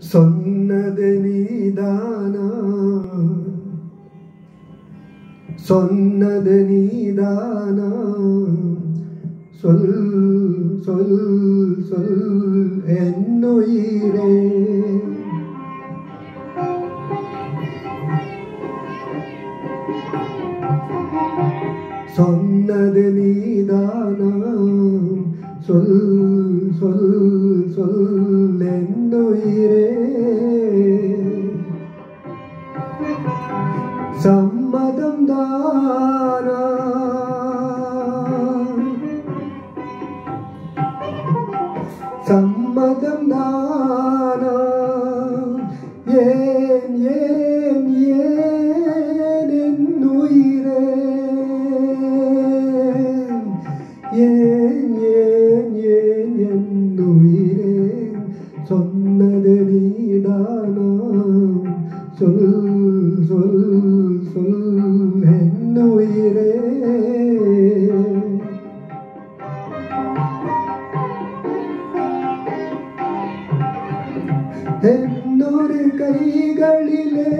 சொன்னது நீதானா சொன்னது நீதானா சொல் சொல் சொல் என்னுயிரே சொன்னது நீதானா சொல் சொல் சொல் என்னுயிரே சம்மதம் தானா சம்மதம் தானா ஏன் ஏன் ஏன் என் உயிரே ஏன் ஏன் ஏன் என் உயிரே சொன்னது நீதானா சொல் சொல் சொல் என் உயிரே என்னொரு கைகளிலே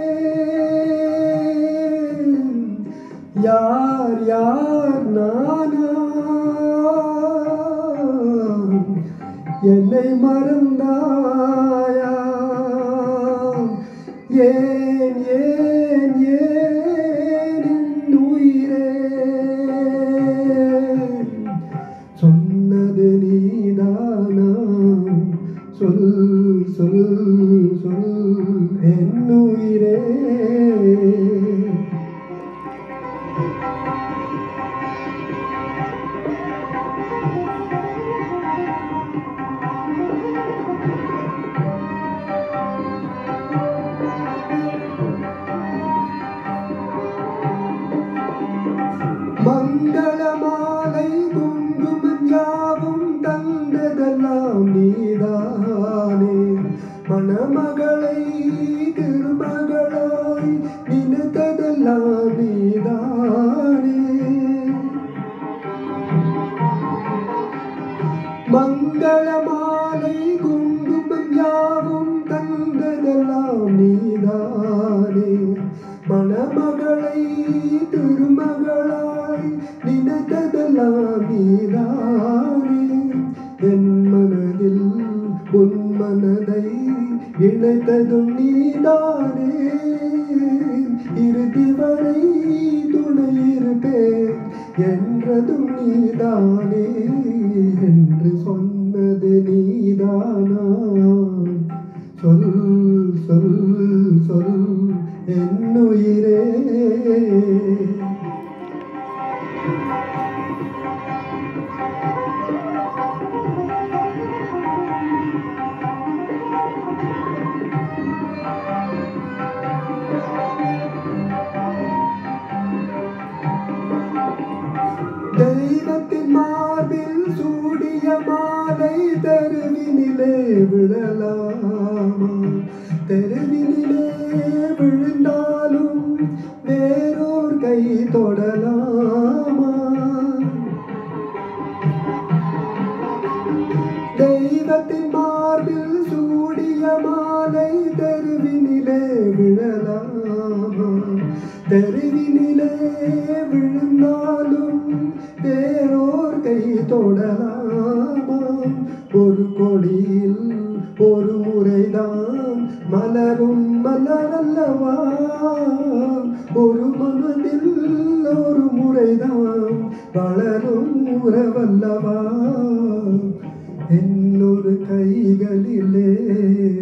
யார் யார் நானா என்னை மறந்தாயா ஏன் ஏன் ஏன் என் உயிரே சொன்னது நீதானா சொல் சொல் சொல் என் உயிரே மங்கள மாலை குங்குமம் யாவும் தந்ததெல்லாம் நீதானே மணமகளை திருமகளாய் நினைத்ததெல்லாம் நீதானே மங்கள மாலை குங்குமம் யாவும் தந்ததெல்லாம் நீதானே மணமகளை திருமகளாய் நினைத்ததெல்லாம் நீதானே என் மனதில் உன் மனதை இணைத்ததும் நீதானே இறுதி வரை துணை இருப்பேன் என்றதும் நீதானே என்று சொன்னது நீதானா சொல் சொல் சொல் என்னுயிரே தெய்வத்தின் மார்பில் சூடிய மாலை தெருவினிலே விழலாமா தெருவினிலே விழுந்தாலும் வேறோர் கை தொடலாமா தெய்வத்தின் மார்பில் சூடிய மாலை தெருவினிலே விழலாமா தெருவினிலே விழுந்தாலும் வேறோர் கை தொடலாமா ஒரு கொடியில் ஒரு முறைதான் மலரும் மலரல்லவா ஒரு மனதில் ஒரு முறைதான் வளரும் உறவல்லவா என்னொரு கைகளிலே